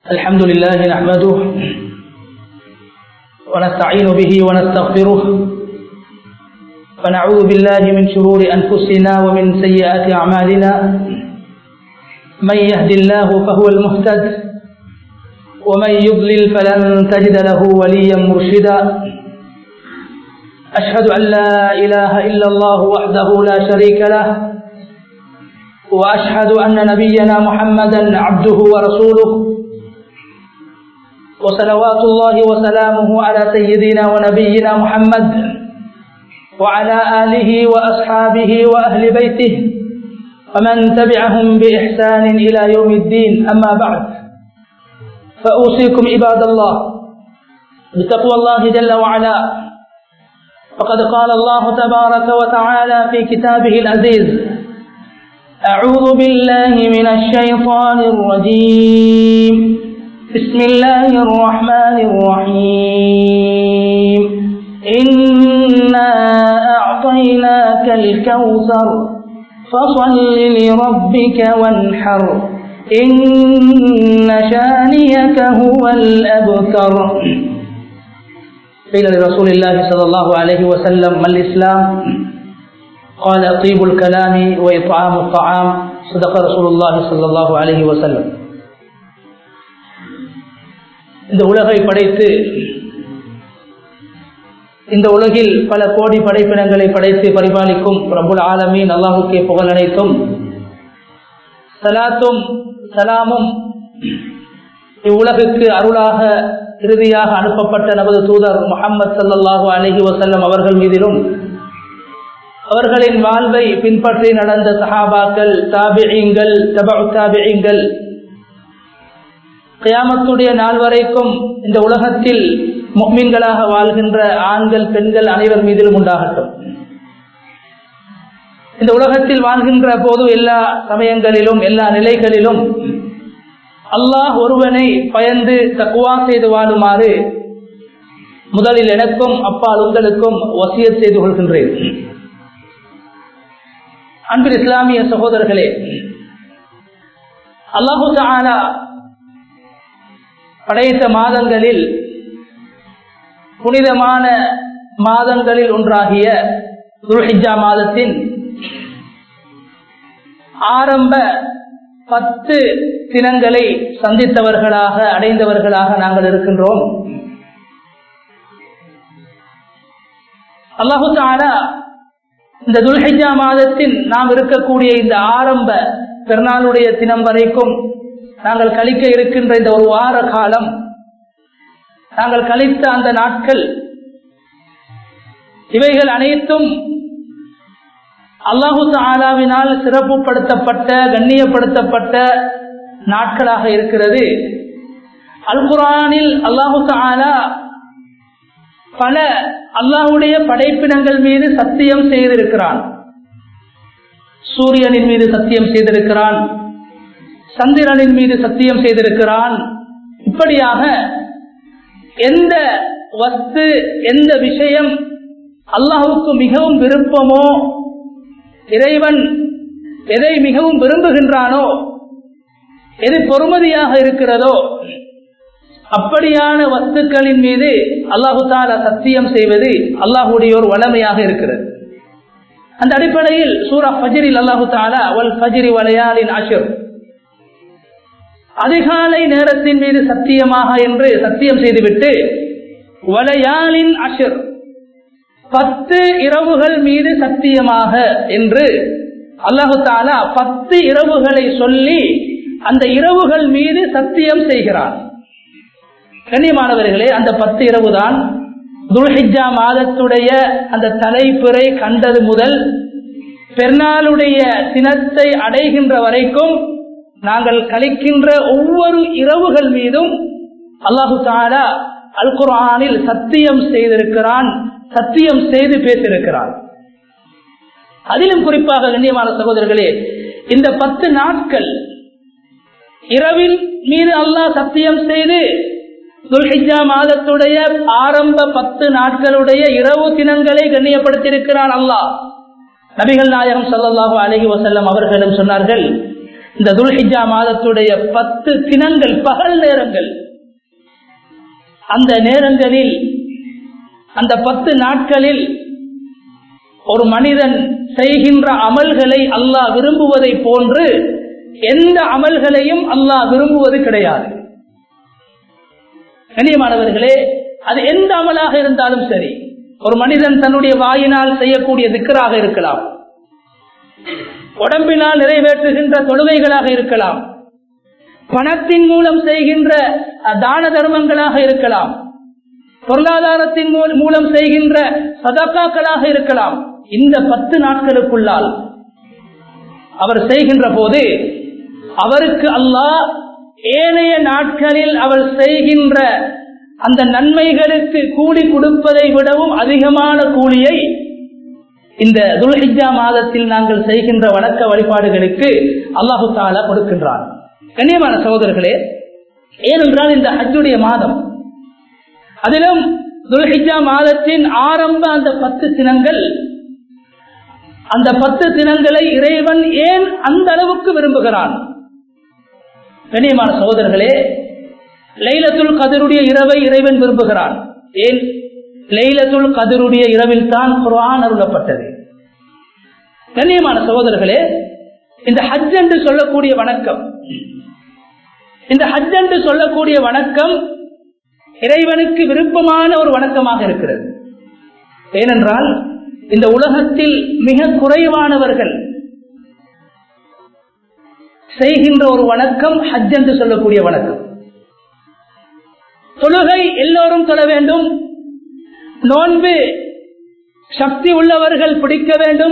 الحمد لله نحمده ونستعين به ونستغفره ونعوذ بالله من شرور أنفسنا ومن سيئات أعمالنا من يهد الله فهو المهتد ومن يضلل فلن تجد له وليا مرشدا أشهد أن لا إله إلا الله وحده لا شريك له وأشهد أن نبينا محمدا عبده ورسوله وصلوات الله وسلامه على سيدنا ونبينا محمد وعلى آله وأصحابه وأهل بيته ومن تبعهم بإحسان إلى يوم الدين أما بعد فأوصيكم عباد الله بتقوى الله جل وعلا فقد قال الله تبارك وتعالى في كتابه العزيز أعوذ بالله من الشيطان الرجيم بسم الله الرحمن الرحيم إنا أعطيناك الكوثر فصل لربك وانحر إن شانيك هو الأبتر قيل لرسول الله صلى الله عليه وسلم ما الإسلام قال طيب الكلام وإطعام الطعام صدق رسول الله صلى الله عليه وسلم இந்த உலகை படைத்து இந்த உலகில் பல கோடி படைப்பினங்களை படைத்து பரிபாலிக்கும் பிரபுல் ஆலமீன் அல்லாஹுக்கே புகழ் அனைத்தும் சலாத்தும் சலாமும் இவ்வுலகுக்கு அருளாக இறுதியாக அனுப்பப்பட்ட நமது தூதர் முகமது சல்லாஹூ அலஹி வசல்லம் அவர்கள் மீதிலும் அவர்களின் வாழ்வை பின்பற்றி நடந்த சஹாபாக்கள் தாபியங்கள் தபு தாபியங்கள் கியாமத்துடைய நாள் வரைக்கும் இந்த உலகத்தில் மீன்களாக வாழ்கின்ற ஆண்கள் பெண்கள் அனைவர் மீதிலும் உண்டாகட்டும் இந்த உலகத்தில் வாழ்கின்ற போது எல்லா சமயங்களிலும் எல்லா நிலைகளிலும் அல்லாஹ் ஒருவனை பயந்து தக்குவா செய்து வாழுமாறு முதலில் எனக்கும் அப்பால் உங்களுக்கும் வசிய செய்து கொள்கின்றேன் அன்பில் இஸ்லாமிய சகோதரர்களே அல்லாஹு தாலா படைத்த மாதங்களில் புனிதமான மாதங்களில் ஒன்றாகிய துல்ஹிஜா மாதத்தின் ஆரம்ப பத்து தினங்களை சந்தித்தவர்களாக அடைந்தவர்களாக நாங்கள் இருக்கின்றோம் அல்லாஹு தாலா இந்த துல்ஹிஜா மாதத்தின் நாம் இருக்கக்கூடிய இந்த ஆரம்ப பெருநாளுடைய தினம் வரைக்கும் நாங்கள் கழிக்க இருக்கின்ற இந்த ஒரு வார காலம் நாங்கள் கழித்த அந்த நாட்கள் இவைகள் அனைத்தும் அல்லாஹு ஆலாவினால் சிறப்புப்படுத்தப்பட்ட கண்ணியப்படுத்தப்பட்ட நாட்களாக இருக்கிறது அல் குரானில் அல்லாஹு ஆலா பல அல்லாஹுடைய படைப்பினங்கள் மீது சத்தியம் செய்திருக்கிறான் சூரியனின் மீது சத்தியம் செய்திருக்கிறான் சந்திரனின் மீது சத்தியம் செய்திருக்கிறான் இப்படியாக எந்த வஸ்து எந்த விஷயம் அல்லாஹுக்கு மிகவும் விருப்பமோ இறைவன் எதை மிகவும் விரும்புகின்றானோ எது பொறுமதியாக இருக்கிறதோ அப்படியான வஸ்துக்களின் மீது அல்லாஹு தாலா சத்தியம் செய்வது அல்லாஹுடைய ஒரு வளமையாக இருக்கிறது அந்த அடிப்படையில் சூரா ஃபஜிரில் அல்லாஹு தாலா அவள் ஃபஜிரி வளையாலின் அஷர் அதிகாலை நேரத்தின் மீது சத்தியமாக என்று சத்தியம் செய்துவிட்டு வளையாலின் அஷர் பத்து இரவுகள் மீது சத்தியமாக என்று அல்லாஹு தாலா பத்து இரவுகளை சொல்லி அந்த இரவுகள் மீது சத்தியம் செய்கிறான் கண்ணியமானவர்களே அந்த பத்து இரவு தான் துல்ஹிஜா மாதத்துடைய அந்த தலைப்புரை கண்டது முதல் பெருநாளுடைய தினத்தை அடைகின்ற வரைக்கும் நாங்கள் கழிக்கின்ற ஒவ்வொரு இரவுகள் மீதும் அல்லாஹு தாலா அல் குரானில் சத்தியம் செய்திருக்கிறான் சத்தியம் செய்து பேசியிருக்கிறான் அதிலும் குறிப்பாக கண்ணியமான சகோதரர்களே இந்த பத்து நாட்கள் இரவில் மீது அல்லாஹ் சத்தியம் செய்து துல்ஹிஜா மாதத்துடைய ஆரம்ப பத்து நாட்களுடைய இரவு தினங்களை கண்ணியப்படுத்தியிருக்கிறான் அல்லாஹ் நபிகள் நாயகம் ஸல்லல்லாஹு அலைஹி வஸல்லம் அவர்களும் சொன்னார்கள் இந்த துல்ஹிஜா மாதத்துடைய பத்து தினங்கள் பகல் நேரங்கள் அந்த நேரங்களில் அந்த பத்து நாட்களில் ஒரு மனிதன் செய்கின்ற அமல்களை அல்லாஹ் விரும்புவதை போன்று எந்த அமல்களையும் அல்லாஹ் விரும்புவது கிடையாது கண்ணியமானவர்களே அது எந்த அமலாக இருந்தாலும் சரி ஒரு மனிதன் தன்னுடைய வாயினால் செய்யக்கூடிய திக்கராக இருக்கலாம் உடம்பினால் நிறைவேற்றுகின்ற தொழுகைகளாக இருக்கலாம் பணத்தின் மூலம் செய்கின்ற தான தர்மங்களாக இருக்கலாம் பொருளாதாரத்தின் மூலம் செய்கின்ற சதக்காக்களாக இருக்கலாம் இந்த பத்து நாட்களுக்குள்ளால் அவர் செய்கின்ற போது அவருக்கு அல்லாஹ் ஏனைய நாட்களில் அவர் செய்கின்ற அந்த நன்மைகளுக்கு கூலி கொடுப்பதை விடவும் அதிகமான கூலியை இந்த துல்ஹிஜா மாதத்தில் நாங்கள் செய்கின்ற வணக்க வழிபாடுகளுக்கு அல்லாஹு தாலா கொடுக்கின்றார் கண்ணியமான சகோதரர்களே ஏனென்றால் இந்த ஹஜ்ஜுடைய மாதம் அதிலும் துல்ஹிஜா மாதத்தின் ஆரம்ப அந்த பத்து தினங்கள் அந்த பத்து தினங்களை இறைவன் ஏன் அந்த அளவுக்கு விரும்புகிறான் கண்ணியமான சகோதரர்களே லைலத்துல் கதருடைய இரவை இறைவன் விரும்புகிறான் ஏன் லைலத்துல் கதருடைய இரவில் தான் குரான் அருளப்பட்டது கண்ணியமான சகோதரர்களே இந்த ஹஜ் என்று சொல்லக்கூடிய வணக்கம் இந்த ஹஜ் என்று சொல்லக்கூடிய வணக்கம் இறைவனுக்கு விருப்பமான ஒரு வணக்கமாக இருக்கிறது ஏனென்றால் இந்த உலகத்தில் மிக குறைவானவர்கள் செய்கின்ற ஒரு வணக்கம் ஹஜ் என்று சொல்லக்கூடிய வணக்கம் தொழுகை எல்லோரும் தொழ வேண்டும் நோன்பு சக்தி உள்ளவர்கள் பிடிக்க வேண்டும்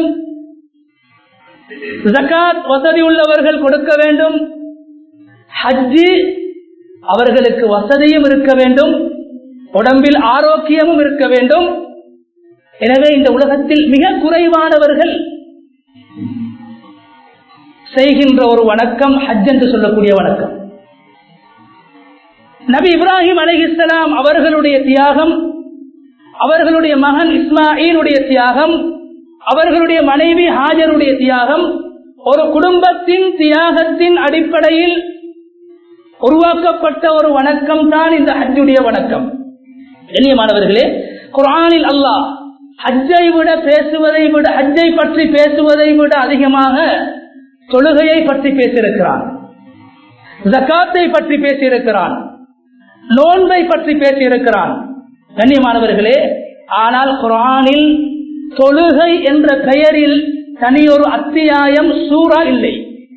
ஜக்காத் வசதி உள்ளவர்கள் கொடுக்க வேண்டும் ஹஜ்ஜு அவர்களுக்கு வசதியும் இருக்க வேண்டும் உடம்பில் ஆரோக்கியமும் இருக்க வேண்டும் எனவே இந்த உலகத்தில் மிக குறைவானவர்கள் செய்கின்ற ஒரு வணக்கம் ஹஜ் என்று சொல்லக்கூடிய வணக்கம் நபி இப்ராஹிம் அலிஹிஸ்லாம் அவர்களுடைய தியாகம் அவர்களுடைய மகன் இஸ்மாயிலுடைய தியாகம் அவர்களுடைய மனைவி ஹாஜருடைய தியாகம் ஒரு குடும்பத்தின் தியாகத்தின் அடிப்படையில் உருவாக்கப்பட்ட ஒரு வணக்கம் தான் இந்த ஹஜ்ஜுடைய வணக்கம் கண்ணியமானவர்களே குரானில் அல்லாஹ் ஹஜ்ஜை விட பேசுவதை விட ஹஜ்ஜை பற்றி பேசுவதை விட அதிகமாக தொழுகையை பற்றி பேசியிருக்கிறான் ஜக்காத்தை பற்றி பேசியிருக்கிறான் நோன்பை பற்றி பேசியிருக்கிறான் கண்ணியமானவர்களே ஆனால் குரானில் தொழுகை என்ற பெயரில் தனியொரு அத்தியாயம் சூறா இல்லை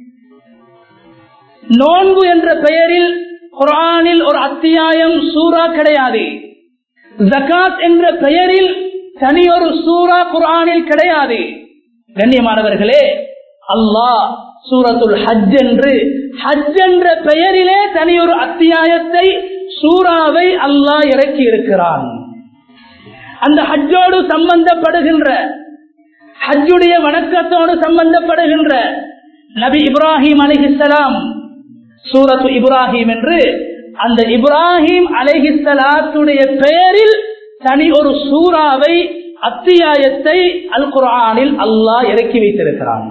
நோன்பு என்ற பெயரில் குரானில் ஒரு அத்தியாயம் சூறா கிடையாது ஜகாத் என்ற பெயரில் தனியொரு சூறா குரானில் கிடையாது கண்ணியமானவர்களே அல்லாஹ் சூரத்துல் ஹஜ் என்று ஹஜ் என்ற பெயரிலே தனியொரு அத்தியாயத்தை சூறாவை அல்லாஹ் இறக்கி இருக்கிறான் அந்த ஹஜ்ஜோடு சம்பந்தப்படுகின்ற ஹஜ்ஜுடைய வணக்கத்தோடு சம்பந்தப்படுகின்ற நபி இப்ராஹிம் அலிஹிசலாம் சூரத்து இப்ராஹிம் என்று அந்த இப்ராஹிம் அலிஹிசலாத்துடைய பெயரில் தனி ஒரு சூறாவை அத்தியாயத்தை அல் குரானில் அல்லாஹ் இறக்கி வைத்திருக்கிறான்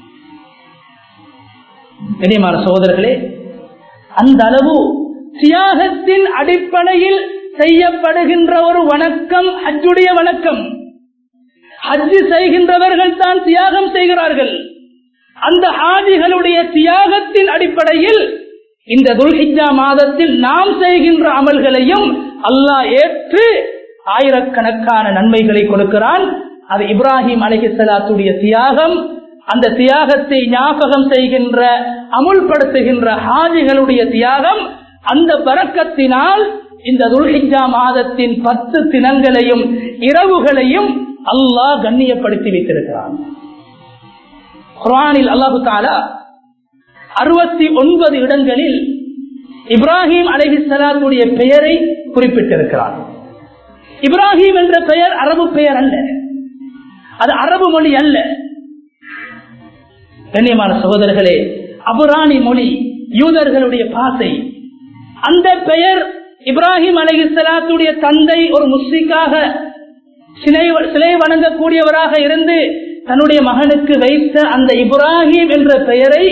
கனியமான சகோதரர்களே அந்த அளவு தியாகத்தின் அடிப்படையில் செய்யப்படுகின்ற ஒரு வணக்கம் ஹஜ்ஜுடைய வணக்கம் ஹஜ்ஜு செய்கின்றவர்கள் தான் தியாகம் செய்கிறார்கள் அந்த ஹாஜிகளுடைய தியாகத்தின் அடிப்படையில் இந்த துல்ஹிஜா மாதத்தில் நாம் செய்கின்ற அமல்களையும் அல்லாஹ் ஏற்று ஆயிரக்கணக்கான நன்மைகளை கொடுக்கிறான் அது இப்ராஹிம் அலிஹலாத்துடைய தியாகம் அந்த தியாகத்தை ஞாபகம் செய்கின்ற அமுல்படுத்துகின்ற ஹாஜிகளுடைய தியாகம் அந்த பறக்கத்தினால் இந்த துல்ஹிஜா மாதத்தின் பத்து தினங்களையும் இரவுகளையும் அல்லாஹ் கண்ணியப்படுத்தி வைத்திருக்கிறான் குரானில் அல்லாஹு தாலா அறுபத்தி ஒன்பது இடங்களில் இப்ராஹிம் அலைஹிஸ்லாத்துடைய பெயரை குறிப்பிட்டிருக்கிறார் இப்ராஹிம் என்ற பெயர் அரபு பெயர் அல்ல அது அரபு மொழி அல்ல கண்ணியமான சகோதரர்களே அபுராணி மொழி யூதர்களுடைய பாசை அந்த பெயர் இப்ராஹிம் அலைஹிஸ்லாத்துடைய தந்தை ஒரு முஸ்லிக்காக சிலை சிலை வணங்கக்கூடியவராக இருந்து தன்னுடைய மகனுக்கு வைத்த அந்த இப்ராஹிம் என்ற பெயரை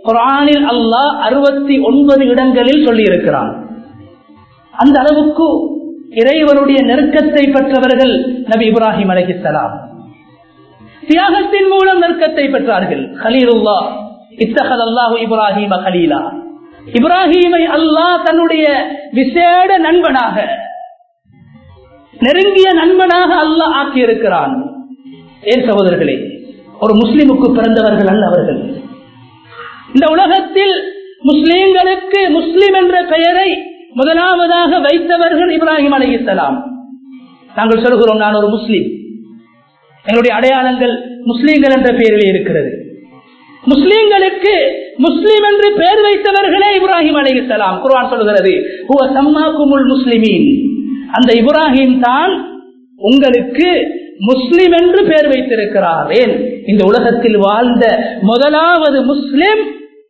குரானில் அல்லாஹ் அறுபத்தி ஒன்பது இடங்களில் சொல்லி இருக்கிறான் அந்த அளவுக்கு இறைவனுடைய நெருக்கத்தை பெற்றவர்கள் நபி இப்ராஹிம் அலைஹிஸ்ஸலாம் தியாகத்தின் மூலம் நெருக்கத்தை பெற்றார்கள் ஹலீலுல்லா இத்தகத் அல்லாஹு இப்ராஹிம ஹலீலா இப்ராஹீமை அல்லாஹ் தன்னுடைய விசேட நண்பனாக நெருங்கிய நண்பனாக அல்லாஹ் ஆக்கியிருக்கிறான் ஏன் சகோதரர்களே ஒரு முஸ்லிமுக்கு பிறந்தவர்கள் அல்ல அவர்கள் இந்த உலகத்தில் முஸ்லிம்களுக்கு முஸ்லிம் என்ற பெயரை முதலாவதாக வைத்தவர்கள் இப்ராஹிம் அலைஹிஸ்ஸலாம் நாங்கள் சொல்கிறோம் நான் ஒரு முஸ்லிம் எங்களுடைய அடையாளங்கள் முஸ்லீம்கள் என்ற பெயரில் இருக்கிறது முஸ்லீம்களுக்கு முஸ்லிம் என்று பெயர் வைத்தவர்களே இப்ராஹிம் அலைஹிஸ்ஸலாம் குர்ஆன் சொல்கிறது ஹுவ சம்மாக்குமுல் முஸ்லிமீன் அந்த இப்ராஹிம் தான் உங்களுக்கு முஸ்லிம் என்று பெயர் வைத்திருக்கிறார் ஏன் இந்த உலகத்தில் வாழ்ந்த முதலாவது முஸ்லிம்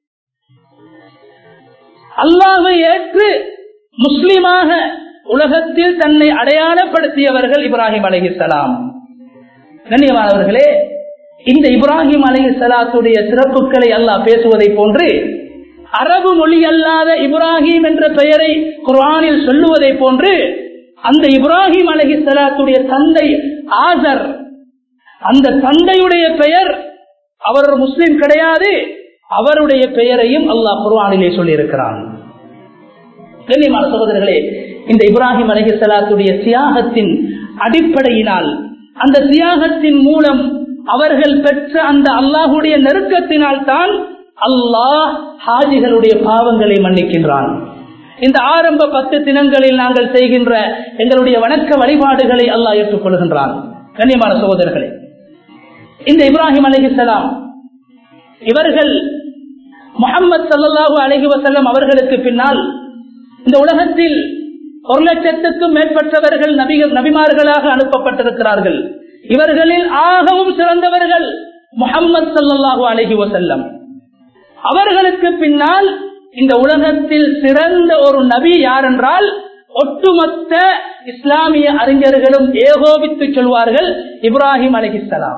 அல்லாவை ஏற்று முஸ்லிமாக உலகத்தில் தன்னை அடையாளப்படுத்தியவர்கள் இப்ராஹிம் அலைஹிஸ்ஸலாம் கண்ணியமானவர்களே இந்த இப்ராஹிம் அலி சலாத்துடைய சிறப்புகளை அல்லாஹ் பேசுவதை போன்று அரபு மொழி அல்லாத இப்ராஹிம் என்ற பெயரை குர்ஆனில் சொல்லுவதை போன்று அந்த இப்ராஹிம் அலஹி சலாத்துடைய தந்தை ஆசர் அந்த தந்தையுடைய பெயர் அவர் ஒரு முஸ்லிம் கிடையாது அவருடைய பெயரையும் அல்லாஹ் குர்ஆனிலே சொல்லியிருக்கிறான் கண்ணியமான சகோதரர்களே இந்த இப்ராஹிம் அலஹி சலாத்துடைய தியாகத்தின் அடிப்படையினால் அந்த தியாகத்தின் மூலம் அவர்கள் பெற்ற அந்த அல்லாஹுடைய நெருக்கத்தினால் தான் அல்லாஹ் ஹாஜிகளுடைய பாவங்களை மன்னிக்கின்றான் இந்த ஆரம்ப பத்து தினங்களில் நாங்கள் செய்கின்ற எங்களுடைய வணக்க வழிபாடுகளை அல்லாஹ் ஏற்றுக்கொள்கின்றான் கண்ணியமான சகோதரர்களே இந்த இப்ராஹிம் அலிஹலாம் இவர்கள் முகமது சல்லாஹூ அலஹி வசல்லம் அவர்களுக்கு பின்னால் இந்த உலகத்தில் ஒரு லட்சத்துக்கும் மேற்பட்டவர்கள் நபிகள் நபிமார்களாக அனுப்பப்பட்டிருக்கிறார்கள் இவர்களில் ஆகவும் சிறந்தவர்கள் முகம்மது சல்லாஹூ அலஹி வசல்லம் அவர்களுக்கு பின்னால் இந்த உலகத்தில் சிறந்த ஒரு நபி யார் என்றால் ஒட்டுமொத்த இஸ்லாமிய அறிஞர்களும் ஏகோபித்து சொல்வார்கள் இப்ராஹிம் அலஹிசலாம்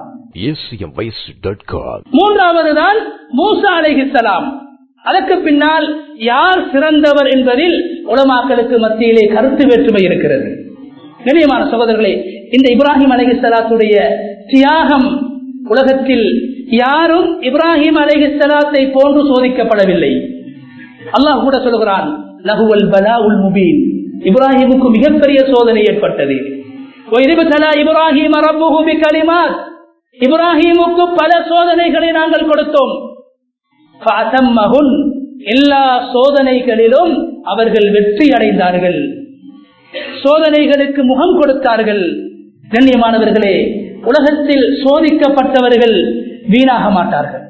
மூன்றாவது தான் மூசா அலஹிசலாம் அதற்கு பின்னால் யார் சிறந்தவர் என்பதில் உலமாக்களுக்கு மத்தியிலே கருத்து வேற்றுமை இருக்கிறது கண்ணியமான சகோதரர்களே இந்த இப்ராஹிம் அலஹி சலாத்துடைய தியாகம் உலகத்தில் யாரும் இப்ராஹிம் அலஹி சலாத்தை போன்று சோதிக்கப்படவில்லை அல்லாஹ் கூட சொல்கிறான் லகுவல் பலா உல் முபீன் இப்ராஹிமுக்கு மிகப்பெரிய சோதனை ஏற்பட்டது இப்ராஹிம் இப்ராஹிமுக்கு பல சோதனைகளை நாங்கள் கொடுத்தோம் எல்லா சோதனைகளிலும் அவர்கள் வெற்றி அடைந்தார்கள் சோதனைகளுக்கு முகம் கொடுத்தார்கள் கண்ணியமானவர்களே உலகத்தில் சோதிக்கப்பட்டவர்கள் வீணாக மாட்டார்கள்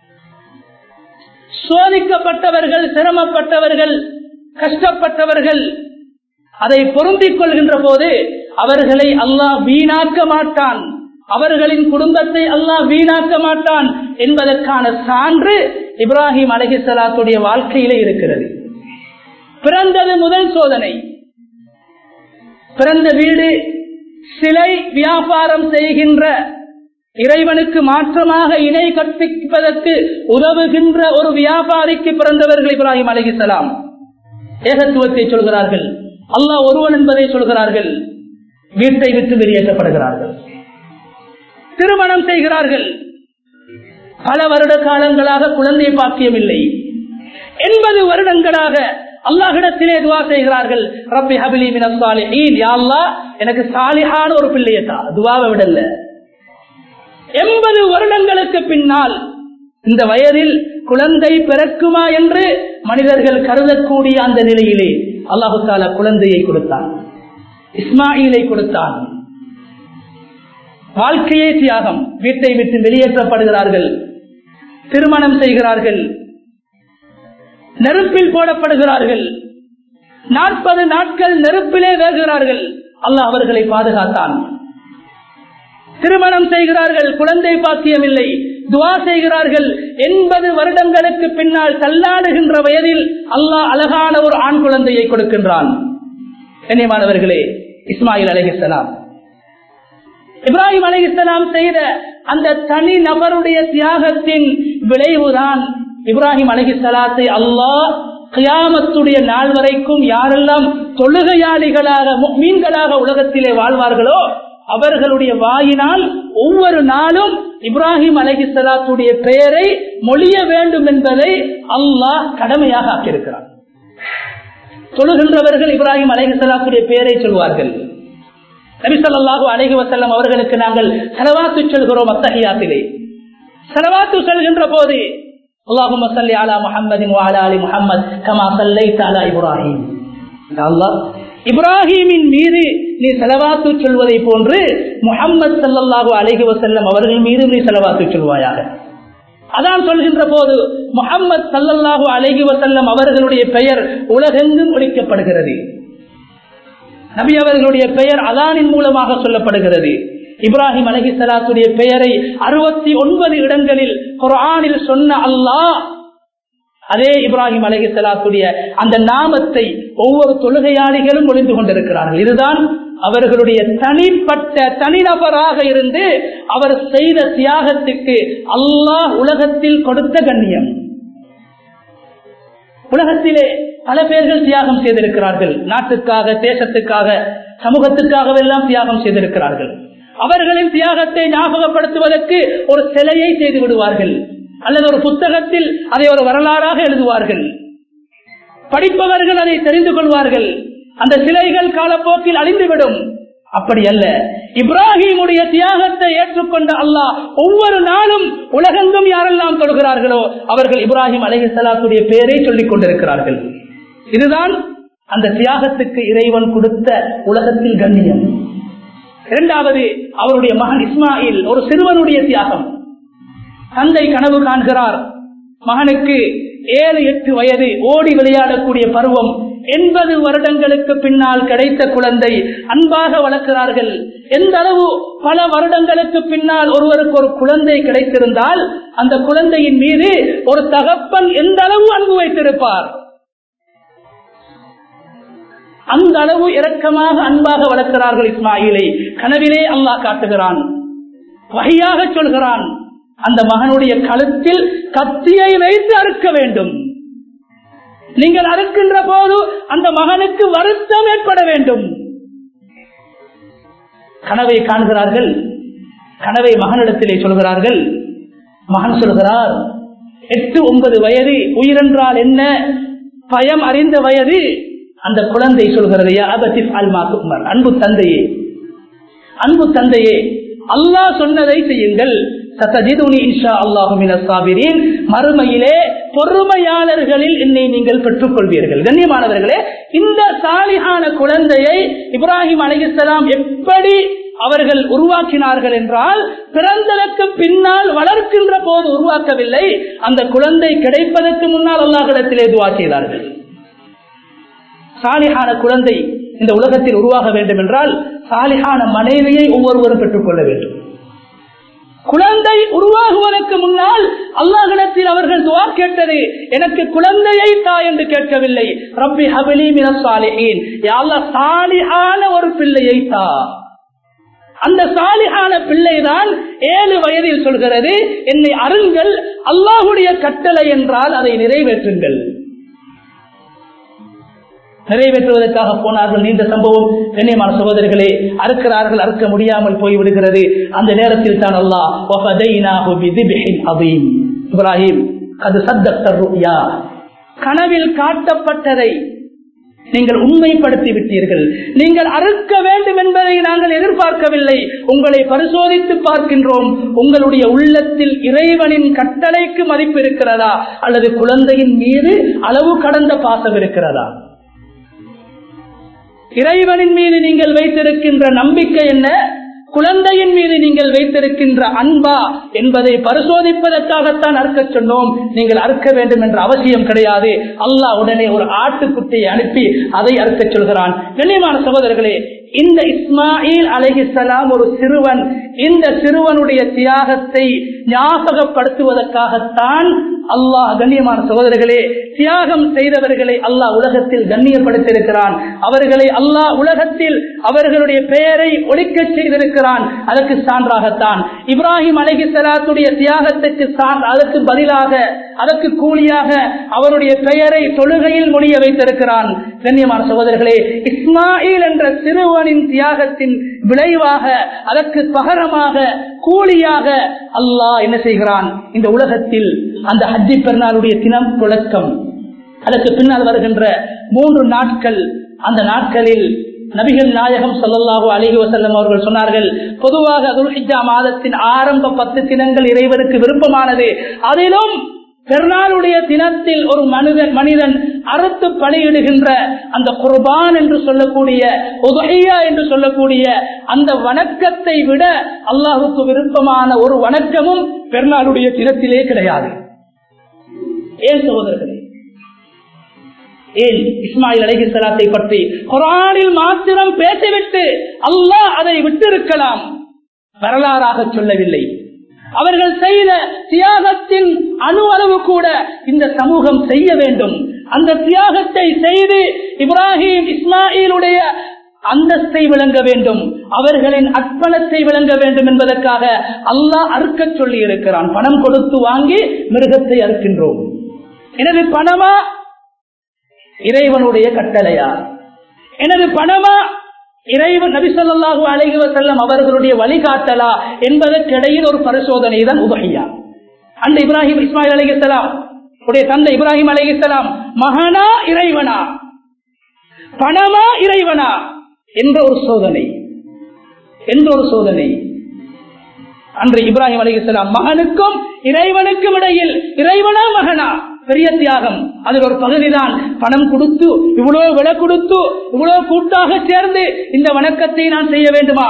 சோதிக்கப்பட்டவர்கள் சிரமப்பட்டவர்கள் கஷ்டப்பட்டவர்கள் அதை பொருந்திக் கொள்கின்ற போது அவர்களை அல்லாஹ் வீணாக்க மாட்டான் அவர்களின் குடும்பத்தை அல்லாஹ் வீணாக்க மாட்டான் என்பதற்கான சான்று இப்ராஹிம் அலஹிசலாத்துடைய வாழ்க்கையிலே இருக்கிறது பிறந்தது முதல் சோதனை பிறந்த வீடு சிலை வியாபாரம் செய்கின்ற இறைவனுக்கு மாற்றமாக இணை கற்பிப்பதற்கு உதவுகின்ற ஒரு வியாபாரிக்கு பிறந்தவர்கள் இப்ராஹிம் அலிசலாம் ஏகத்துவத்தை சொல்கிறார்கள் அல்லாஹ் ஒருவன் என்பதை சொல்கிறார்கள் வீட்டை விட்டு வெளியேற்றப்படுகிறார்கள் திருமணம் செய்கிறார்கள் பல வருட காலங்களாக குழந்தை பாக்கியமில்லை எண்பது வருடங்களாக அல்லாஹிடத்திலே துவா செய்கிறார்கள் ரப்பி ஹபிலி எனக்கு சாலிஹான ஒரு பிள்ளையத்தா துவாவை விடல எண்பது வருடங்களுக்கு பின்னால் இந்த வயதில் குழந்தை பிறக்குமா என்று மனிதர்கள் கருதக்கூடிய அந்த நிலையிலே அல்லாஹு தாலா குழந்தையை கொடுத்தான் இஸ்மாயிலை கொடுத்தான் வாழ்க்கையே தியாகம் வீட்டை விட்டு வெளியேற்றப்படுகிறார்கள் திருமணம் செய்கிறார்கள் நெருப்பில் போடப்படுகிறார்கள் நாற்பது நாட்கள் நெருப்பிலே வேகிறார்கள் அல்லாஹ் அவர்களை பாதுகாத்தான் திருமணம் செய்கிறார்கள் குழந்தை பாக்கியமில்லை துவா செய்கிறார்கள் எண்பது வருடங்களுக்கு பின்னால் தள்ளாடுகின்ற வயதில் அல்லாஹ் அழகான ஒரு ஆண் குழந்தையை கொடுக்கின்றான் கண்ணியமானவர்களே இஸ்மாயில் அலஹிசலாம் இப்ராஹிம் அலிஸ்லாம் செய்த அந்த தனி நபருடைய தியாகத்தின் விளைவுதான் இப்ராஹிம் அலஹி சலாத்தை அல்லாஹ் கியாமத்துடைய நாள் வரைக்கும் யாரெல்லாம் தொழுகையாளிகளாக மீன்களாக உலகத்திலே வாழ்வார்களோ அவர்களுடைய வாயினால் ஒவ்வொரு நாளும் இப்ராஹிம் அலஹி சலாத்துடைய பெயரை மொழிய வேண்டும் என்பதை அல்லாஹ் கடமையாக ஆக்கியிருக்கிறார் தொழுகின்றவர்கள் இப்ராஹிம் அலஹி சலாத்துடைய பெயரை சொல்வார்கள் நபிசல்லாஹு அலஹி வசல்லம் அவர்களுக்கு நாங்கள் செலவாத்து சொல்கிறோம் அத்தகையாத்திலே செலவாத்து சொல்கின்ற போது اللهم صل على محمد وعلى ال محمد كما صليت على ابراهيم அல்லாஹ் இப்ராஹிமின் மீது நீ செலவாத்து சொல்வதை போன்று முகம்மது சல்லல்லாஹு அலைஹி வசல்லம் அவர்கள் மீது நீ செலவாத்து சொல்வாயாக அதான் சொல்கின்ற போது முகம்மது சல்லல்லாஹு அலைஹி வசல்லம் அவர்களுடைய பெயர் உலகெங்கும் ஒழிக்கப்படுகிறது நபி அவர்களுடைய பெயர் அதானின் மூலமாக சொல்லப்படுகிறது இப்ராஹிம் அலஹி சலாத்துடைய பெயரை அறுபத்தி ஒன்பது இடங்களில் குரானில் சொன்ன அல்லாஹ் அதே இப்ராஹிம் அலஹி சலாத்துடைய அந்த நாமத்தை ஒவ்வொரு தொழுகையாளிகளும் ஒளிந்து கொண்டிருக்கிறார்கள் இதுதான் அவர்களுடைய தனிப்பட்ட தனிநபராக இருந்து அவர் செய்த தியாகத்துக்கு அல்லாஹ் உலகத்தில் கொடுத்த கண்ணியம் உலகத்திலே பல பேர்கள் தியாகம் செய்திருக்கிறார்கள் நாட்டுக்காக தேசத்துக்காக சமூகத்துக்காகவெல்லாம் தியாகம் செய்திருக்கிறார்கள் அவர்களின் தியாகத்தை ஞாபகப்படுத்துவதற்கு ஒரு சிலையை செய்து விடுவார்கள் அல்லது ஒரு புத்தகத்தில் அதை ஒரு வரலாறாக எழுதுவார்கள் படிப்பவர்கள் அதை தெரிந்து கொள்வார்கள் அந்த சிலைகள் காலப்போக்கில் அழிந்துவிடும் அப்படி அல்ல இப்ராஹிமுடைய தியாகத்தை ஏற்றுக்கொண்ட அல்லாஹ் ஒவ்வொரு நாளும் உலகெங்கும் யாரெல்லாம் தொழுகிறார்களோ அவர்கள் இப்ராஹிம் அலஹி சலாத்துடைய பெயரை சொல்லிக் கொண்டிருக்கிறார்கள் இதுதான் அந்த தியாகத்துக்கு இறைவன் கொடுத்த உலகத்தில் கண்ணியம் இரண்டாவது அவருடைய மகன் இஸ்மாயில் ஒரு சிறுவனுடைய தியாகம் தந்தை கனவு காண்கிறார் மகனுக்கு ஏழு எட்டு வயது ஓடி விளையாடக்கூடிய பருவம் எண்பது வருடங்களுக்கு பின்னால் கிடைத்த குழந்தை அன்பாக வளர்க்கிறார்கள் எந்த அளவு பல வருடங்களுக்கு பின்னால் ஒருவருக்கு ஒரு குழந்தை கிடைத்திருந்தால் அந்த குழந்தையின் மீது ஒரு தகப்பன் எந்த அளவு அன்பு வைத்திருப்பார் அந்த அளவு இரக்கமாக அன்பாக வளர்க்கிறார்கள் இஸ்மாயிலை கனவிலே அல்லாஹ் காட்டுகிறான் வகையாக சொல்கிறான் அந்த மகனுடைய கழுத்தில் கத்தியை வைத்து அறுக்க வேண்டும் நீங்கள் அறுக்கின்ற போது அந்த மகனுக்கு வருத்தம் ஏற்பட வேண்டும் கனவை காண்கிறார்கள் கனவை மகனிடத்திலே சொல்கிறார்கள் மகன் சொல்கிறார் எட்டு ஒன்பது வயது உயிரென்றால் என்ன பயம் அறிந்த வயது அந்த குழந்தை சொல்கிறது அன்பு தந்தையே அன்பு தந்தையே அல்லாஹ் சொன்னதை செய்யுங்கள் மறுமையிலே பொறுமையாளர்களில் என்னை நீங்கள் பெற்றுக் கொள்வீர்கள் கண்ணியமானவர்களே இந்த சாலிகான குழந்தையை இப்ராஹிம் அலிசலாம் எப்படி அவர்கள் உருவாக்கினார்கள் என்றால் பிறந்ததற்கு பின்னால் வளர்க்கின்ற போது உருவாக்கவில்லை அந்த குழந்தை கிடைப்பதற்கு முன்னால் அல்லாஹிடத்திலே துவா செய்தார்கள் சாலிகான குழந்தை இந்த உலகத்தில் உருவாக வேண்டும் என்றால் சாலிகான மனைவியை ஒவ்வொருவரும் பெற்றுக் கொள்ள வேண்டும் குழந்தை உருவாகுவதற்கு முன்னால் அல்லாஹிடத்தில் அவர்கள் துவா கேட்டது எனக்கு குழந்தையை தா என்று கேட்கவில்லை ரப்பி ஹபிலி மினசாலிஹீன் சாலிஹான ஒரு பிள்ளையை தா அந்த சாலிகான பிள்ளைதான் ஏழு வயதில் சொல்கிறது என்னை அருங்கள் அல்லாஹுடைய கட்டளை என்றால் அதை நிறைவேற்றுங்கள் நிறைவேற்றுவதற்காக போனார்கள் நீண்ட சம்பவம் கண்ணியமான சகோதரிகளே அறுக்கிறார்கள் அறுக்க முடியாமல் போய் விடுகிறது அந்த நேரத்தில் தான் அல்லாஹ் இப்ராஹிம் அது சத்தா கனவில் காட்டப்பட்டதை நீங்கள் உண்மைப்படுத்தி விட்டீர்கள் நீங்கள் அறுக்க வேண்டும் என்பதை நாங்கள் எதிர்பார்க்கவில்லை உங்களை பரிசோதித்து பார்க்கின்றோம் உங்களுடைய உள்ளத்தில் இறைவனின் கட்டளைக்கு மதிப்பு இருக்கிறதா அல்லது குழந்தையின் மீது அளவு கடந்த பாசம் இருக்கிறதா இறைவனின் மீது நீங்கள் வைத்திருக்கின்ற நம்பிக்கை என்ன குழந்தையின் மீது நீங்கள் வைத்திருக்கின்ற அன்பா என்பதை பரிசோதிப்பதற்காகத்தான் அறுக்க சொன்னோம் நீங்கள் அறுக்க வேண்டும் என்ற அவசியம் கிடையாது அல்லாஹ் உடனே ஒரு ஆட்டுக்குட்டியை அனுப்பி அதை அறுக்க சொல்கிறான் கண்ணியமான சகோதரர்களே இந்த இஸ்மாயில் அலஹிசலாம் ஒரு சிறுவன் இந்த சிறுவனுடைய தியாகத்தை ஞாபகப்படுத்துவதற்காகத்தான் அல்லாஹ் கண்ணியமான சகோதரர்களே தியாகம் செய்தவர்களை அல்லாஹ் உலகத்தில் கண்ணியப்படுத்தியிருக்கிறான் அவர்களை அல்லாஹ் உலகத்தில் அவர்களுடைய பெயரை ஒழிக்க செய்திருக்கிறான் அதற்கு சான்றாகத்தான் இப்ராஹிம் அலகி சலாத்துடைய தியாகத்துக்கு அதற்கு பதிலாக அதற்கு கூலியாக அவருடைய பெயரை தொழுகையில் மொழிய வைத்திருக்கிறான் கண்ணியமான சகோதரர்களே இஸ்மாயில் என்ற சிறுவனின் தியாகத்தின் விளைவாக அதற்கு பகரமாக கூலியாக அல்லாஹ் என்ன செய்கிறான் இந்த உலகத்தில் அந்த ஹஜ்ஜி பெருநாளுடைய தினம் தொடக்கம் அதற்கு பின்னால் வருகின்ற மூன்று நாட்கள் அந்த நாட்களில் நபிகள் நாயகம் சொல்லல்லாஹு அலிஹி வசல்லம் அவர்கள் சொன்னார்கள் பொதுவாக துல்ஹிஜா மாதத்தின் ஆரம்ப பத்து தினங்கள் இறைவனுக்கு விருப்பமானது அதிலும் பெருநாளுடைய தினத்தில் ஒரு மனிதன் மனிதன் அறுத்து பணியிடுகின்ற அந்த குர்பான் என்று சொல்லக்கூடிய உதகையா என்று சொல்லக்கூடிய அந்த வணக்கத்தை விட அல்லாஹுக்கு விருப்பமான ஒரு வணக்கமும் பெருநாளுடைய தினத்திலே கிடையாது ஏன் சகோதரர்களே ஏன் இஸ்மாயில் அலஹி சலாத்தை பற்றி குரானில் மாத்திரம் பேசிவிட்டு அல்லாஹ் அதை விட்டிருக்கலாம் வரலாறாக சொல்லவில்லை அவர்கள் செய்த தியாகத்தின் அணு அளவு கூட இந்த சமூகம் செய்ய வேண்டும் அந்த தியாகத்தை செய்து இப்ராஹிம் இஸ்மாயிலுடைய அந்தஸ்தை விளங்க வேண்டும் அவர்களின் அர்ப்பணத்தை விளங்க வேண்டும் என்பதற்காக அல்லாஹ் அறுக்க சொல்லி இருக்கிறான் பணம் கொடுத்து வாங்கி மிருகத்தை அறுக்கின்றோம் எனவே பணமா இறைவனுடைய கட்டளையா எனது பணமா இறைவன் நபிசல்லாஹு அலைகுவ செல்லம் அவர்களுடைய வழிகாட்டலா என்பதற்கிடையில் ஒரு பரிசோதனை தான் உபகையா அந்த இப்ராஹிம் இஸ்மாயில் அலிகலாம் உடைய தந்தை இப்ராஹிம் அலிகலாம் மகனா இறைவனா பணமா இறைவனா என்ற ஒரு சோதனை என்ற ஒரு சோதனை அன்று இப்ராஹிம் அலிகலாம் மகனுக்கும் இறைவனுக்கும் இடையில் இறைவனா மகனா பெரிய தியாகம் அதில் ஒரு பகுதிதான் பணம் கொடுத்து இவ்வளவு விலை கொடுத்து இவ்வளவு கூட்டாக சேர்ந்து இந்த வணக்கத்தை நான் செய்ய வேண்டுமா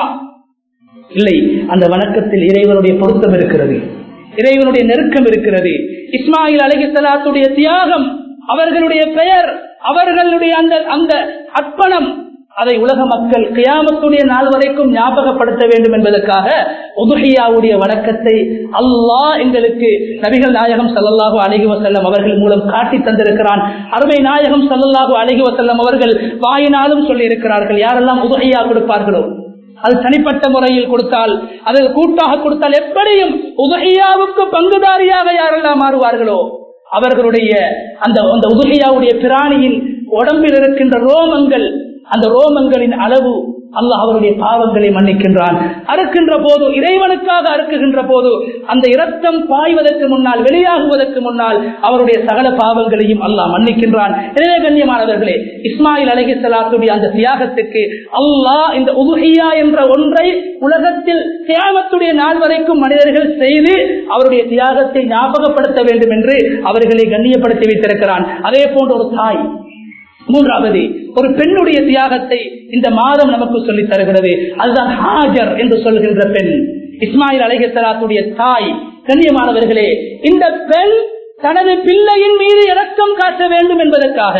இல்லை அந்த வணக்கத்தில் இறைவனுடைய பொருத்தம் இருக்கிறது இறைவனுடைய நெருக்கம் இருக்கிறது இஸ்மாயில் அலகிசலாத்துடைய தியாகம் அவர்களுடைய பெயர் அவர்களுடைய அந்த அந்த அர்ப்பணம் அதை உலக மக்கள் கியாமத்துடைய நாள் வரைக்கும் ஞாபகப்படுத்த வேண்டும் என்பதற்காக உதுஹியாவுடைய வணக்கத்தை அல்லாஹ் எங்களுக்கு நபிகள் நாயகம் சல்லல்லாஹு அழகி வசல்லம் அவர்கள் மூலம் காட்டி தந்திருக்கிறான் அருமை நாயகம் சல்லல்லாஹு அழகி வசல்லம் அவர்கள் வாயினாலும் சொல்லி இருக்கிறார்கள் யாரெல்லாம் உதுஹியா கொடுப்பார்களோ அது தனிப்பட்ட முறையில் கொடுத்தால் அது கூட்டாக கொடுத்தால் எப்படியும் உதகையாவுக்கு பங்குதாரியாக யாரெல்லாம் மாறுவார்களோ அவர்களுடைய அந்த அந்த உதகையாவுடைய பிராணியின் உடம்பில் இருக்கின்ற ரோமங்கள் அந்த ரோமங்களின் அளவு அல்லாஹ் அவருடைய பாவங்களை மன்னிக்கின்றான் அறுக்கின்ற போது இறைவனுக்காக அறுக்குகின்ற போது அந்த இரத்தம் பாய்வதற்கு முன்னால் வெளியாகுவதற்கு முன்னால் அவருடைய சகல பாவங்களையும் அல்லாஹ் மன்னிக்கின்றான் எனவே கண்ணியமானவர்களே இஸ்மாயில் அலஹி சலாத்துடைய அந்த தியாகத்துக்கு அல்லாஹ் இந்த உதுஹியா என்ற ஒன்றை உலகத்தில் தியாகத்துடைய நாள் வரைக்கும் மனிதர்கள் செய்து அவருடைய தியாகத்தை ஞாபகப்படுத்த வேண்டும் என்று அவர்களை கண்ணியப்படுத்தி வைத்திருக்கிறான் அதே போன்ற ஒரு தாய் மூன்றாவது ஒரு பெண்ணுடைய தியாகத்தை இந்த மாதம் நமக்கு சொல்லி தருகிறது அதுதான் ஹாஜர் என்று சொல்கின்ற பெண் இஸ்மாயில் அலைஹலாத்துடைய தாய் கண்ணியமானவர்களே இந்த பெண் தனது பிள்ளையின் மீது இறக்கம் காட்ட வேண்டும் என்பதற்காக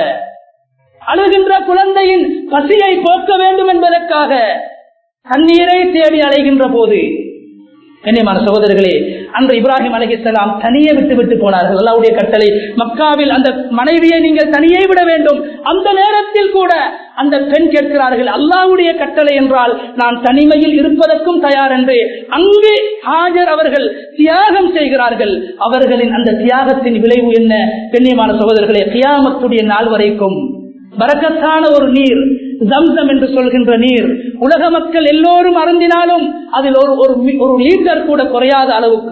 அழுகின்ற குழந்தையின் பசியை போக்க வேண்டும் என்பதற்காக தண்ணீரை தேடி அலைகின்ற போது கண்ணியமான சகோதரர்களே அன்று இப்ராஹிம் அலஹிசலாம் தனியே விட்டு விட்டு போனார்கள் அல்லாவுடைய கட்டளை மக்காவில் அந்த மனைவியை நீங்கள் தனியே விட வேண்டும் அந்த நேரத்தில் கூட அந்த பெண் கேட்கிறார்கள் அல்லாவுடைய கட்டளை என்றால் நான் தனிமையில் இருப்பதற்கும் தயார் என்று அங்கு ஹாஜர் அவர்கள் தியாகம் செய்கிறார்கள் அவர்களின் அந்த தியாகத்தின் விளைவு என்ன கண்ணியமான சகோதரர்களே தியாமத்துடைய நாள் வரைக்கும் பரக்கத்தான ஒரு நீர் ஜம்சம் என்று சொல்கின்ற நீர் உலக மக்கள் எல்லோரும் அருந்தினாலும் அதில் ஒரு ஒரு லீட்டர் கூட குறையாத அளவுக்கு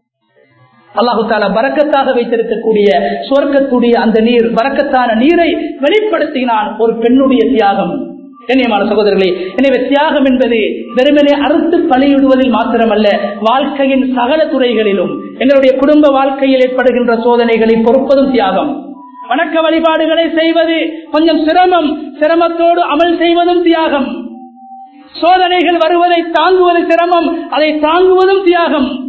அல்லாஹு தாலா பறக்கத்தாக வைத்திருக்கக்கூடிய சுவர்க்கத்துடைய அந்த நீர் பறக்கத்தான நீரை வெளிப்படுத்தினான் ஒரு பெண்ணுடைய தியாகம் கண்ணியமான சகோதரர்களே எனவே தியாகம் என்பது வெறுமனே அறுத்து பலியிடுவதில் மாத்திரமல்ல வாழ்க்கையின் சகல துறைகளிலும் எங்களுடைய குடும்ப வாழ்க்கையில் ஏற்படுகின்ற சோதனைகளை பொறுப்பதும் தியாகம் வணக்க வழிபாடுகளை செய்வது கொஞ்சம் சிரமம் சிரமத்தோடு அமல் செய்வதும் தியாகம் சோதனைகள் வருவதை தாங்குவது சிரமம் அதை தாங்குவதும் தியாகம்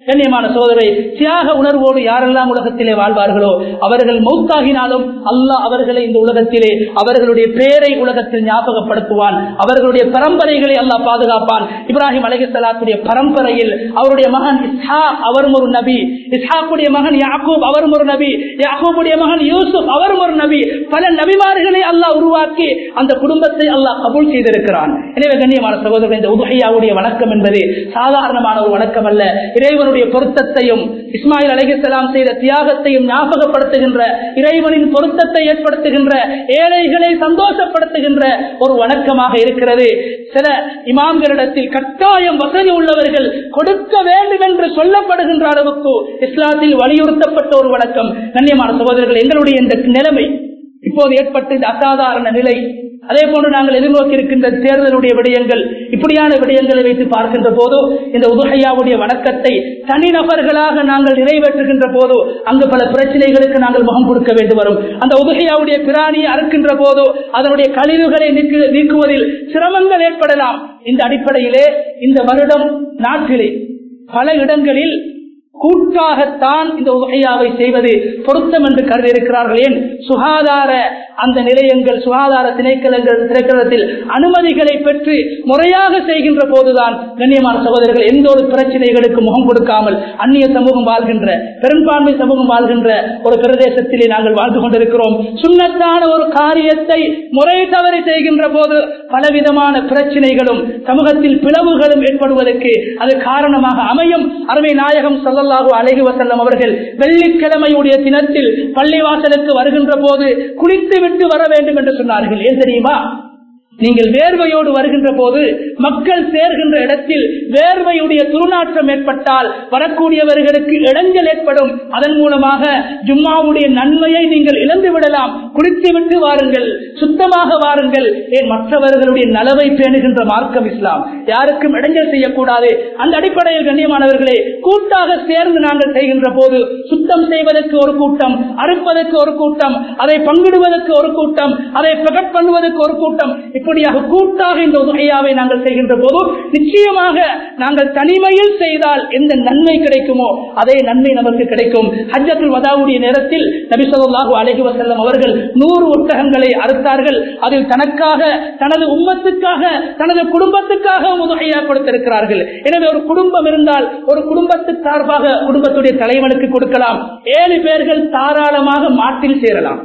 கண்ணியமான சோதரை தியாக உணர்வோடு யாரெல்லாம் உலகத்திலே வாழ்வார்களோ அவர்கள் மௌத்தாகினாலும் அல்லாஹ் அவர்களை இந்த உலகத்திலே அவர்களுடைய பேரை உலகத்தில் ஞாபகப்படுத்துவான் அவர்களுடைய பரம்பரைகளை அல்லாஹ் பாதுகாப்பான் இப்ராஹிம் அலைஹிஸ்ஸலாத்துடைய பரம்பரையில் அவருடைய மகன் இஸ்ஹாக் அவரும் ஒரு நபி இஸ்ஹாக்குடைய மகன் யாக்கூப் அவரும் ஒரு நபி யாக்கூபுடைய மகன் யூசுப் அவரும் ஒரு நபி பல நபிமார்களை அல்லாஹ் உருவாக்கி அந்த குடும்பத்தை அல்லாஹ் கபூல் செய்திருக்கிறான் எனவே கண்ணியமான சகோதரர்கள் இந்த உதுகையாவுடைய வணக்கம் என்பது சாதாரணமான ஒரு வணக்கம் அல்ல இறைவனுடைய பொருத்தத்தையும் இஸ்மாயில் அலைஹிஸ்ஸலாம் செய்த தியாகத்தையும் ஞாபகப்படுத்துகின்ற இறைவனின் பொருத்தத்தை ஏற்படுத்துகின்ற ஏழைகளை சந்தோஷப்படுத்துகின்ற ஒரு வணக்கமாக இருக்கிறது சில இமாம்களிடத்தில் கட்டாயம் வசதி உள்ளவர்கள் கொடுக்க வேண்டும் என்று சொல்லப்படுகின்ற அளவுக்கு இஸ்லாத்தில் வலியுறுத்தப்பட்ட ஒரு வணக்கம் கண்ணியமான சகோதரர்கள் எங்களுடைய இந்த நிலைமை இப்போது ஏற்பட்ட இந்த அசாதாரண நிலை அதே போன்று நாங்கள் எதிர்நோக்கி இருக்கின்ற தேர்தலுடைய விடயங்கள் இப்படியான விடயங்களை வைத்து பார்க்கின்ற போதோ இந்த உதுகையாவுடைய வணக்கத்தை தனிநபர்களாக நாங்கள் நிறைவேற்றுகின்ற போதோ அங்கு பல பிரச்சனைகளுக்கு நாங்கள் முகம் கொடுக்க வேண்டும் வரும் அந்த உதுகையாவுடைய பிராணியை அறுக்கின்ற போதோ அதனுடைய கழிவுகளை நீக்கு- நீக்குவதில் சிரமங்கள் ஏற்படலாம் இந்த அடிப்படையிலே இந்த வருடம் நாட்டிலே பல இடங்களில் கூட்டாகத்தான் இந்த உகையாவை செய்வது பொருத்தம் என்று கருதி இருக்கிறார்கள் ஏன் சுகாதார அந்த நிலையங்கள் சுகாதார திணைக்களங்கள் திணைக்களத்தில் அனுமதிகளை பெற்று முறையாக செய்கின்ற போதுதான் கண்ணியமான சகோதரர்கள் எந்த ஒரு பிரச்சனைகளுக்கு முகம் கொடுக்காமல் அந்நிய சமூகம் வாழ்கின்ற பெரும்பான்மை சமூகம் வாழ்கின்ற ஒரு பிரதேசத்திலே நாங்கள் வாழ்ந்து கொண்டிருக்கிறோம் சுண்ணத்தான ஒரு காரியத்தை முறை தவறி செய்கின்ற போது பலவிதமான பிரச்சனைகளும் சமூகத்தில் பிளவுகளும் ஏற்படுவதற்கு அது காரணமாக அமையும் அருமை நாயகம் ஸல்லல்லாஹு அலைஹி வஸல்லம் அவர்கள் வெள்ளிக்கிழமையுடைய தினத்தில் பள்ளிவாசலுக்கு வருகின்ற போது குளித்து விட்டு வர வேண்டும் என்று சொன்னார்கள் ஏன் தெரியுமா நீங்கள் வேர்வையோடு வருகின்ற போது மக்கள் சேர்கின்ற இடத்தில் வேர்வையுடைய துர்நாற்றம் ஏற்பட்டால் வரக்கூடியவர்களுக்கு இடைஞ்சல் ஏற்படும் அதன் மூலமாக ஜும்மாவுடைய நன்மையை நீங்கள் இழந்து விடலாம் குளித்து விட்டு வாருங்கள் சுத்தமாக வாருங்கள் ஏன் மற்றவர்களுடைய நலவை பேணுகின்ற மார்க்கம் இஸ்லாம் யாருக்கும் இடைஞ்சல் செய்யக்கூடாது அந்த அடிப்படையில் கண்ணியமானவர்களே கூட்டாக சேர்ந்து நாங்கள் செய்கின்ற போது சுத்தம் செய்வதற்கு ஒரு கூட்டம் அறுப்பதற்கு ஒரு கூட்டம் அதை பங்கிடுவதற்கு ஒரு கூட்டம் அதை பிரகட் பண்ணுவதற்கு ஒரு கூட்டம் இப்படியாக கூட்டாக இந்த உதகையாவை நாங்கள் செய்கின்ற போது நிச்சயமாக நாங்கள் தனிமையில் செய்தால் எந்த நன்மை கிடைக்குமோ அதே நன்மை நமக்கு கிடைக்கும் ஹஜ்ஜத்துல் வதாவுடைய நேரத்தில் நபிசல்லாஹு அலைஹி வஸல்லம் அவர்கள் நூறு ஒட்டகங்களை அறுத்தார்கள் அதில் தனக்காக தனது உம்மத்துக்காக தனது குடும்பத்துக்காக உதகையா கொடுத்திருக்கிறார்கள் எனவே ஒரு குடும்பம் இருந்தால் ஒரு குடும்பத்து சார்பாக குடும்பத்துடைய தலைவனுக்கு கொடுக்கலாம் ஏழு பேர்கள் தாராளமாக மாட்டில் சேரலாம்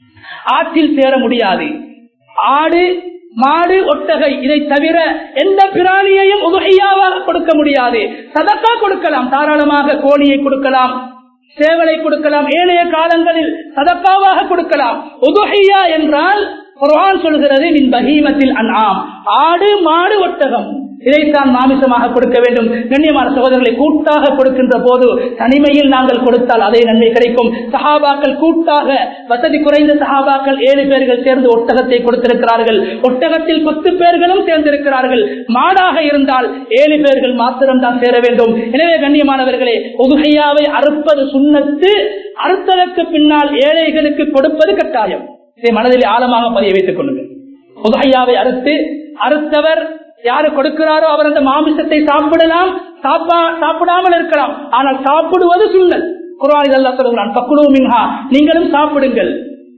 ஆற்றில் சேர முடியாது ஆடு மாடு ஒட்டகை இதை தவிர எந்த பிராணியையும் உதகையாவாக கொடுக்க முடியாது சதக்கா கொடுக்கலாம் தாராளமாக கோழியை கொடுக்கலாம் சேவலை கொடுக்கலாம் ஏனைய காலங்களில் சதக்காவாக கொடுக்கலாம் உதுஹையா என்றால் குர்ஆன் சொல்கிறது மின் பகீமத்தில் அன்ஆம் ஆடு மாடு ஒட்டகம் இதைத்தான் மாமிசமாக கொடுக்க வேண்டும் கண்ணியமான சகோதரர்களை கூட்டாக கொடுக்கின்ற போது தனிமையில் நாங்கள் கொடுத்தால் அதே நன்மை கிடைக்கும் சஹாபாக்கள் கூட்டாக வசதி குறைந்த சஹாபாக்கள் ஏழு பேர்கள் சேர்ந்து ஒட்டகத்தை கொடுத்திருக்கிறார்கள் ஒட்டகத்தில் பத்து பேர்களும் சேர்ந்திருக்கிறார்கள் மாடாக இருந்தால் ஏழு பேர்கள் மாத்திரம் தான் சேர வேண்டும் எனவே கண்ணியமானவர்களே உதுகையாவை அறுப்பது சுண்ணத்து அறுத்ததற்கு பின்னால் ஏழைகளுக்கு கொடுப்பது கட்டாயம் இதை மனதில் ஆழமாக பதிய வைத்துக் கொள்ளுங்கள் உதகையாவை அறுத்து அறுத்தவர் யாரு கொடுக்கிறாரோ அவர் அந்த மாமிசத்தை சாப்பிடலாம் சாப்பா சாப்பிடாமல் இருக்கலாம் ஆனால் சாப்பிடுவது சுண்ணல் குரான் இதெல்லாம் சொல்லுகிறான் பக்குடு மின்ஹா நீங்களும் சாப்பிடுங்கள்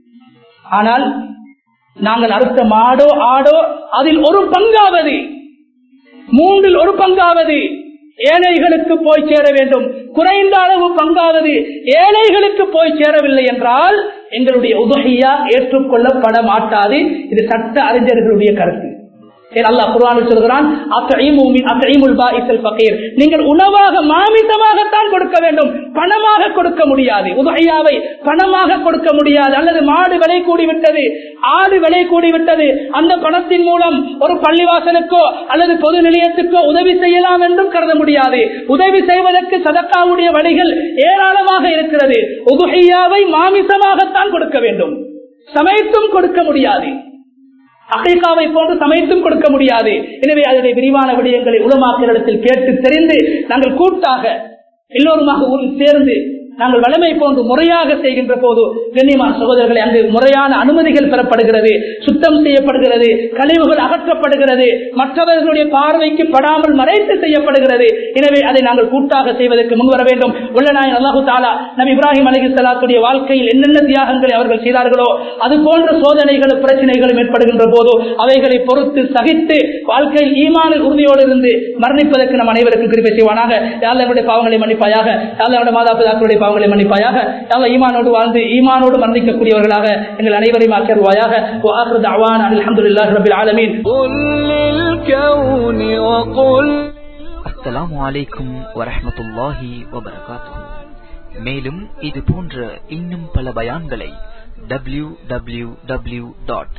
ஆனால் நாங்கள் அறுத்த மாடோ ஆடோ அதில் ஒரு பங்காவது மூன்றில் ஒரு பங்காவது ஏழைகளுக்கு போய் சேர வேண்டும் குறைந்த அளவு பங்காவது ஏழைகளுக்கு போய் சேரவில்லை என்றால் எங்களுடைய உதகையா ஏற்றுக்கொள்ளப்பட மாட்டாது இது சட்ட அறிஞர்களுடைய கருத்து ஏன் அல்லாஹ் குர்ஆனில் சொல்கிறான் அத்ஈமு மின் அத்ஈமுல் பாஇஸல் ஃபகீர் நீங்கள் உணவாக மாமிசமாகத்தான் கொடுக்க வேண்டும் பணமாக கொடுக்க முடியாது உதகையாவை பணமாக கொடுக்க முடியாது அல்லது மாடு விலை கூடி விட்டது ஆடு விலை கூடி விட்டது அந்த பணத்தின் மூலம் ஒரு பள்ளிவாசலுக்கோ அல்லது பொது நிலையத்துக்கோ உதவி செய்யலாம் என்றும் கருத முடியாது உதவி செய்வதற்கு சதக்காவுடைய வழிகள் ஏராளமாக இருக்கிறது உதுகையாவை மாமிசமாகத்தான் கொடுக்க வேண்டும் சமைத்தும் கொடுக்க முடியாது அகைகாவை போன்று சமைத்தும் கொடுக்க முடியாது எனவே அதனுடைய விரிவான விடயங்களை உலமாக்களிடத்தில் கேட்டு தெரிந்து நாங்கள் கூட்டாக எல்லோருமாக ஊரில் சேர்ந்து நாங்கள் வளமை போன்று முறையாக செய்கின்ற போது கண்ணியமான சகோதரர்களை அங்கு முறையான அனுமதிகள் பெறப்படுகிறது சுத்தம் செய்யப்படுகிறது கழிவுகள் அகற்றப்படுகிறது மற்றவர்களுடைய பார்வைக்கு படாமல் மறைத்து செய்யப்படுகிறது எனவே அதை நாங்கள் கூட்டாக செய்வதற்கு முன்வர வேண்டும் உள்ளநாயன் அல்லாஹு தாலா நபி இப்ராஹிம் அலி சலாத்துடைய வாழ்க்கையில் என்னென்ன தியாகங்களை அவர்கள் செய்தார்களோ அது போன்ற சோதனைகளும் பிரச்சனைகளும் ஏற்படுகின்ற போது அவைகளை பொறுத்து சகித்து வாழ்க்கையில் ஈமானில் உறுதியோடு இருந்து மரணிப்பதற்கு நம் அனைவருக்கும் கிருப்பை செய்வானாக யாழ் என்னுடைய பாவங்களை மன்னிப்பாயாக யாழ் என்னுடைய மாதா பிதாக்களுடைய பாவங்களை மன்னிப்பாயாக யாழ் ஈமானோடு வாழ்ந்து ஈமானோடு மரணிக்கக்கூடியவர்களாக எங்கள் அனைவரையும் ஆக்கிடுவாயாக அவான் அலமதுல்லாஹ் ரபில் ஆலமீன் قل للكون وقل அஸ்ஸலாமு அலைக்கும் வரஹ்மத்துல்லாஹி வபரகாத்துஹு மேலும் இது போன்ற இன்னும் பல பயான்களை W W W dot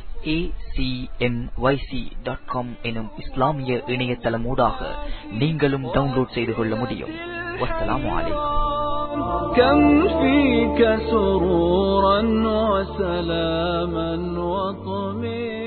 dot com எனும் இஸ்லாமிய இணையதளமூடாக நீங்களும் டவுன்லோட் செய்து கொள்ள முடியும் வஸ்ஸலாமு அலைக்கும் كم فيك سرورا وسلاما وطمئنا